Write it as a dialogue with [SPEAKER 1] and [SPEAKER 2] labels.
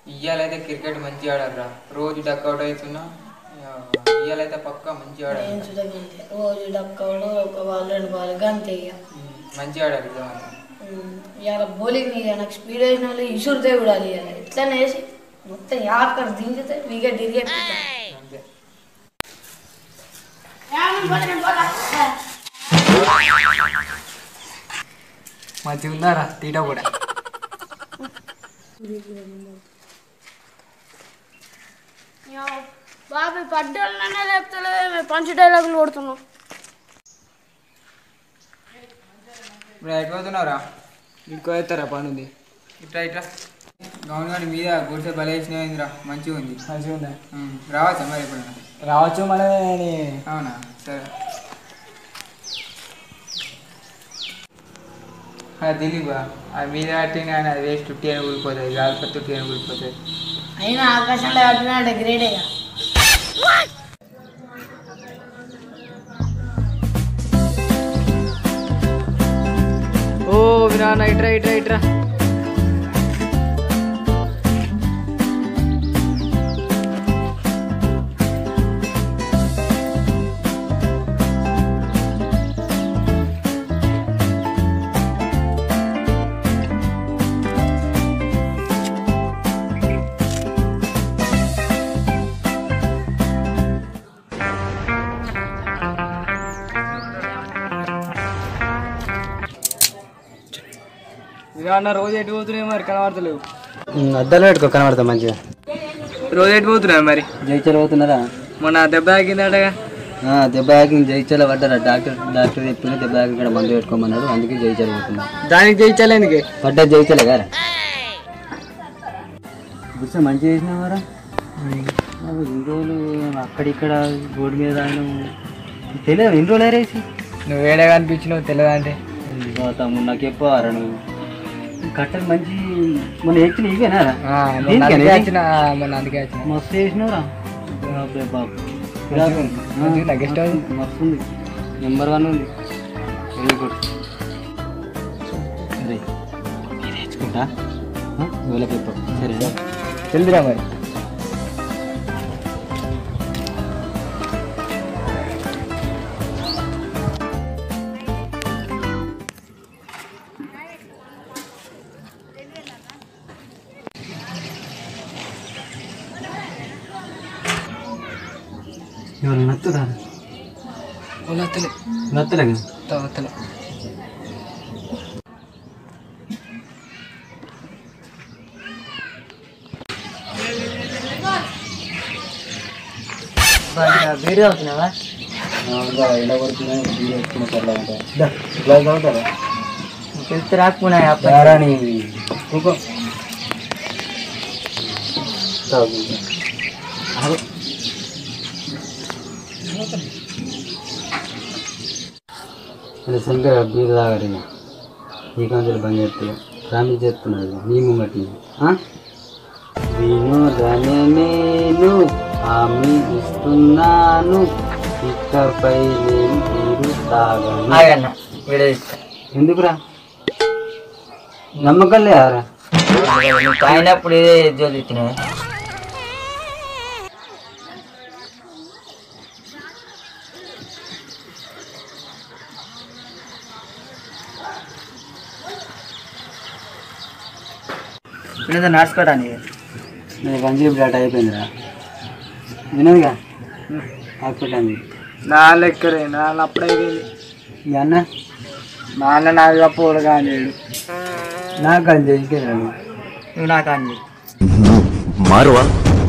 [SPEAKER 1] ఇయ్యాలైతే cricket మంచిగా ఆడారా రోజు డక్అవుట్ అవుతున్నా ఇయ్యాలైతే పక్క మంచిగా ఆడారు
[SPEAKER 2] నేను చూడగలిగే రోజు డక్కవడం ఒక బాల్ రెండు బాల్ అంతే ఇక
[SPEAKER 1] మంచిగా ఆడారు నిజంగా
[SPEAKER 2] ఉమ్, ఇవాళ బౌలింగ్ ఇక నాకు స్పీడ్ వేసిన వాళ్ళు ఇసురుతే కూడా ఇవాళ ఇట్లనే వేసి మొత్తం యాక్కడ దించితే వికెట్ ఇరిగెట్
[SPEAKER 1] అంతే మంచిగా ఉందారా తీట కూడా
[SPEAKER 3] బాబాయ్ పడ్డోళ్ళనే లేపుతలే పంచ్ డైలాగులు కొడుతున్నాం
[SPEAKER 1] ఇప్పుడు అయిపోతున్నారా ఇంకో ఎత్తారా పనుంది ఇట్లా ఇట్లా గౌన్ గారి మీద గుడిసె బలేసినరా మంచిగా ఉంది
[SPEAKER 4] మంచిగా ఉందా
[SPEAKER 1] ఉమ్, రావచ్చా మరి ఎప్పుడైనా
[SPEAKER 4] రావచ్చు మన
[SPEAKER 1] అవునా సరే అది దిలీప్ అది మీద కట్టిన ఆయన అది వేస్ట్ టుట్టి అని ఊడిపోతుంది గాలిపత్తి టుట్టి అని ఊడిపోతుంది
[SPEAKER 2] అయినా ఆకాశంలో కట్టినాడు గ్రేడేగా
[SPEAKER 4] ఓ వినా ఇట్రా ఇట్రా ఇట్రా వినా రోజు ఎటు పోతున్నాయి మరి కనబడతలేవు
[SPEAKER 5] అద్దాలు పెట్టుకో కనబడతా మంచిగా
[SPEAKER 4] రోజు ఎటు పోతున్నాయి మరి
[SPEAKER 5] జైచల పోతున్నారా
[SPEAKER 4] మొన్న దెబ్బ తాకిందటగా
[SPEAKER 5] ఆ, దెబ్బ తాకింది జైచల పడ్డారా డాక్టర్ డాక్టర్ చెప్పింది దెబ్బ తాకి ఇక్కడ మందు పెట్టుకోమన్నాడు అందుకే జైచల పోతున్నా
[SPEAKER 4] దానికి జయించాలి ఎందుకే
[SPEAKER 5] పడ్డా జైచలే గారా బుస్స మంచిగా చేసినావారా నాకు ఇన్ని రోజులు అక్కడిక్కడ బోర్డు మీద రాయడం తెలియదు ఎన్ని రోజులు రేసి
[SPEAKER 4] నువ్వు వేడగా అనిపించినావు తెల్లదంటే
[SPEAKER 5] తమ్ముడు నాకు చెప్పారా నువ్వు ఈ కట్టలు మంచి మొన్న ఎక్కిన ఇవేనా రా?
[SPEAKER 4] ఆ, మొన్న
[SPEAKER 5] దీనికేనా
[SPEAKER 4] అందుకే
[SPEAKER 5] ఇది?
[SPEAKER 4] వచ్చిన మొన్న అందుకే వచ్చిన
[SPEAKER 5] మస్తు చేసినావురా బాబే బాబు
[SPEAKER 4] మంచిగా ఉందా గెస్ట్ హౌస్
[SPEAKER 5] మస్తు ఉంది నెంబర్ వన్ ఉంది వెరీ గుడ్ సరే ఇది తెచ్చుకుంటా వీళ్ళకి చెప్పు సరే
[SPEAKER 4] తెలుదురా మరి
[SPEAKER 5] ఎవరు నచ్చుదా
[SPEAKER 4] వత్తలే
[SPEAKER 5] నచ్చలేదు
[SPEAKER 4] వత్తలే
[SPEAKER 5] వేరే అవుతున్నావా ఎండ కొడుతున్నాయి బీర్ వేసుకున్న పర్లేదు గ్లాస్ తాగుతారా
[SPEAKER 4] తెలిసి రాకపోయినా
[SPEAKER 5] దారాని కూకో తాగు అరే ఇలా శంకర్ బీర్ తాగరు ఈ కాంచెలు బంద్ చేస్తుంది ప్రామిస్ చేస్తున్నాడు నీ ముంగటి వినోదనే నేను హామీ ఇస్తున్నాను ఇకపై నేను బీరు తాగను ఎందుకురా నమ్మకం లేదారా
[SPEAKER 4] తాగినప్పుడు ఇదే జోలిచ్చినా
[SPEAKER 5] లేదా నడుచుకోవడానికి నేను గంజీ బ్లాట్ అయిపోయిందిరా వినదుగా హాస్పిటల్
[SPEAKER 4] నా లెక్కరే నా అప్పుడైపోయింది
[SPEAKER 5] ఈ అన్న
[SPEAKER 4] మా అన్న నాకు తప్పుడు కానీ
[SPEAKER 5] నాకు గంజీ ఇంకేదా
[SPEAKER 4] నువ్వు నాకు అంది
[SPEAKER 6] మారువా